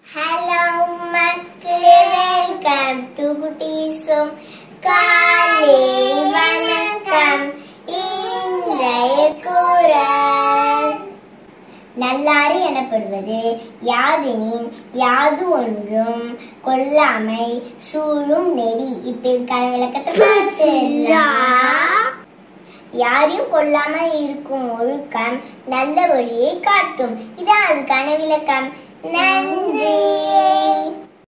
hello மக்களே welcome to குட்டீஸும் காலை வணக்கம் இன்றைய குரல் நல்லாறு எனப்படுவது யாதெனின் யாது ஒன்றும் கொல்லாமை சூழும் நெறி இப்ப இதுக்கான விளக்கத்தை பார்த்துடலாம் யாரையும் கொல்லாம இருக்கும் ஒழுக்கம் நல்ல வழியை காட்டும் இதான் அதுக்கான விளக்கம் நன்றி